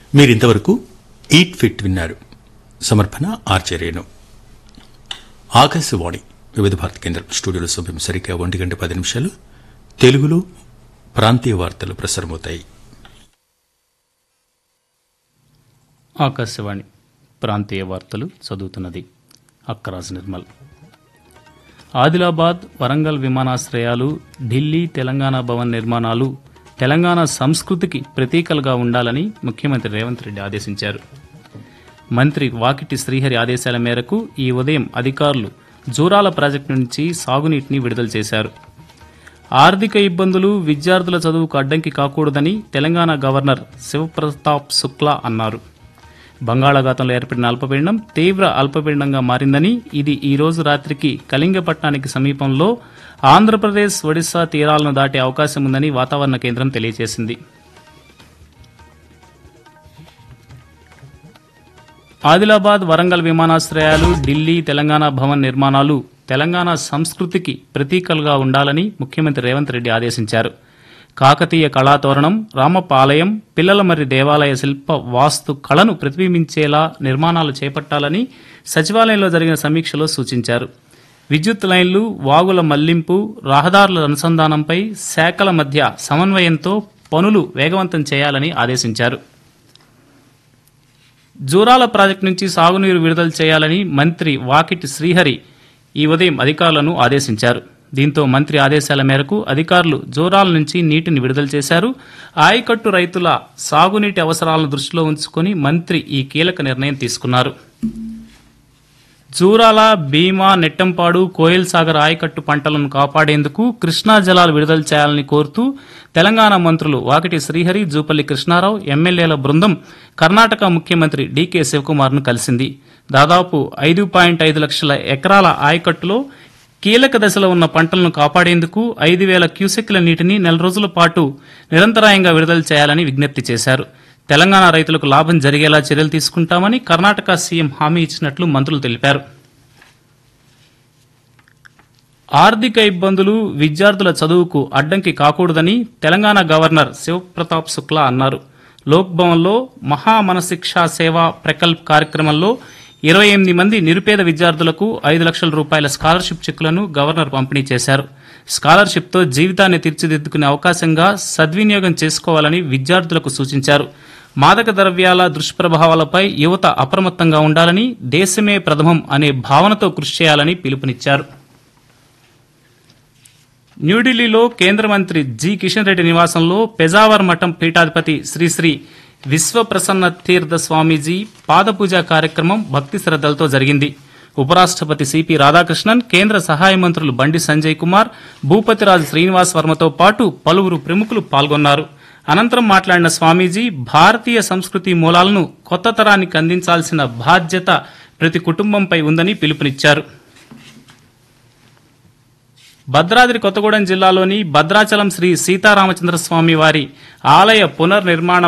మీరింతవరకు eat fit విన్నారు సమర్పణ ఆర్చర్యను ఆకాశవాణి వివిధ భారత కేంద్రం స్టూడియోలో సమయం సరిగ్గా ఒంటి గంట పది నిమిషాలు తెలుగులో ప్రాంతీయ వార్తలు ప్రసారమవుతాయి ఆకాశవాణి ప్రాంతీయ వార్తలు చదువుతున్నది అక్కరాజ్ నిర్మల్ ఆదిలాబాద్ వరంగల్ విమానాశ్రయాలు ఢిల్లీ తెలంగాణ భవన్ నిర్మాణాలు తెలంగాణ సంస్కృతికి ప్రతీకలుగా ఉండాలని ముఖ్యమంత్రి రేవంత్ రెడ్డి ఆదేశించారు మంత్రి వాకిటి శ్రీహరి ఆదేశాల మేరకు ఈ ఉదయం అధికారులు జూరాల ప్రాజెక్టు నుంచి సాగునీటిని విడుదల చేశారు ఆర్థిక ఇబ్బందులు విద్యార్థుల చదువుకు అడ్డంకి కాకూడదని తెలంగాణ గవర్నర్ శివప్రతాప్ శుక్లా అన్నారు బంగాళాఖాతంలో ఏర్పడిన అల్పపీడనం తీవ్ర అల్పపీడనంగా మారిందని ఇది ఈ రోజు రాత్రికి కళింగపట్నానికి సమీపంలో ఆంధ్రప్రదేశ్ ఒడిశా తీరాలను దాటే అవకాశం ఉందని వాతావరణ కేంద్రం తెలియజేసింది ఆదిలాబాద్ వరంగల్ విమానాశ్రయాలు ఢిల్లీ తెలంగాణ భవన్ నిర్మాణాలు తెలంగాణ సంస్కృతికి ప్రతీకలుగా ఉండాలని ముఖ్యమంత్రి రేవంత్ రెడ్డి ఆదేశించారు కాకతీయ కళాతోరణం రామప్ప ఆలయం పిల్లలమర్రి దేవాలయ శిల్ప వాస్తు కళను ప్రతిబింబించేలా నిర్మాణాలు చేపట్టాలని సచివాలయంలో జరిగిన సమీక్షలో సూచించారు విద్యుత్ లైన్లు వాగుల మళ్లింపు రహదారుల అనుసంధానంపై శాఖల మధ్య సమన్వయంతో పనులు వేగవంతం చేయాలని ఆదేశించారు జూరాల ప్రాజెక్టు నుంచి సాగునీరు విడుదల చేయాలని మంత్రి వాకిటి శ్రీహరి ఈ ఉదయం అధికారులను ఆదేశించారు దీంతో మంత్రి ఆదేశాల మేరకు అధికారులు జోరాల నుంచి నీటిని విడుదల చేశారు ఆయకట్టు రైతుల సాగునీటి అవసరాలను దృష్టిలో ఉంచుకొని మంత్రి ఈ కీలక నిర్ణయం తీసుకున్నారు జూరాల భీమా నెట్టంపాడు కోయిల్ సాగర్ ఆయకట్టు పంటలను కాపాడేందుకు కృష్ణా జలాలు విడుదల చేయాలని కోరుతూ తెలంగాణ మంత్రులు వాకిటి శ్రీహరి జూపల్లి కృష్ణారావు ఎమ్మెల్యేల బృందం కర్ణాటక ముఖ్యమంత్రి డీకే శివకుమార్ను కలిసింది దాదాపు ఐదు పాయింట్ ఐదు లక్షల ఎకరాల ఆయకట్టులో కీలక దశలో ఉన్న పంటలను కాపాడేందుకు ఐదు వేల క్యూసెక్ల నీటిని నెల రోజుల పాటు నిరంతరాయంగా విడుదల చేయాలని విజ్ఞప్తి చేశారు తెలంగాణ రైతులకు లాభం జరిగేలా చర్యలు తీసుకుంటామని కర్ణాటక సీఎం హామీ ఇచ్చినట్లు మంత్రులు తెలిపారు ఆర్థిక ఇబ్బందులు విద్యార్థుల చదువుకు అడ్డంకి కాకూడదని తెలంగాణ గవర్నర్ శివప్రతాప్ శుక్లా అన్నారు లోక్ భవన్లో మహా మనశిక్షా సేవా ప్రకల్ప్ కార్యక్రమంలో ఇరవై ఎనిమిది మంది నిరుపేద విద్యార్థులకు ఐదు లక్షల రూపాయల స్కాలర్షిప్ చెక్కులను గవర్నర్ పంపిణీ చేశారు స్కాలర్షిప్తో జీవితాన్ని తీర్చిదిద్దుకునే అవకాశంగా సద్వినియోగం చేసుకోవాలని విద్యార్థులకు సూచించారు మాదక ద్రవ్యాల దుష్ప్రభావాలపై యువత అప్రమత్తంగా ఉండాలని దేశమే ప్రథమం అనే భావనతో కృషి చేయాలని పిలుపునిచ్చారు న్యూఢిల్లీలో కేంద్ర మంత్రి జి కిషన్ రెడ్డి నివాసంలో పెజావర్ మఠం పీఠాధిపతి శ్రీశ్రీ విశ్వప్రసన్న తీర్థ స్వామీజీ పాదపూజ కార్యక్రమం భక్తి శ్రద్దలతో జరిగింది ఉపరాష్ట్రపతి సిపి రాధాకృష్ణన్ కేంద్ర సహాయ మంత్రులు బండి సంజయ్ కుమార్ భూపతిరాజు శ్రీనివాస్ వర్మతో పాటు పలువురు ప్రముఖులు పాల్గొన్నారు అనంతరం మాట్లాడిన స్వామీజీ భారతీయ సంస్కృతి మూలాలను కొత్త తరానికి అందించాల్సిన బాధ్యత ప్రతి కుటుంబంపై ఉందని పిలుపునిచ్చారు భద్రాద్రి కొత్తగూడెం జిల్లాలోని భద్రాచలం శ్రీ సీతారామచంద్ర స్వామి వారి ఆలయ పునర్నిర్మాణ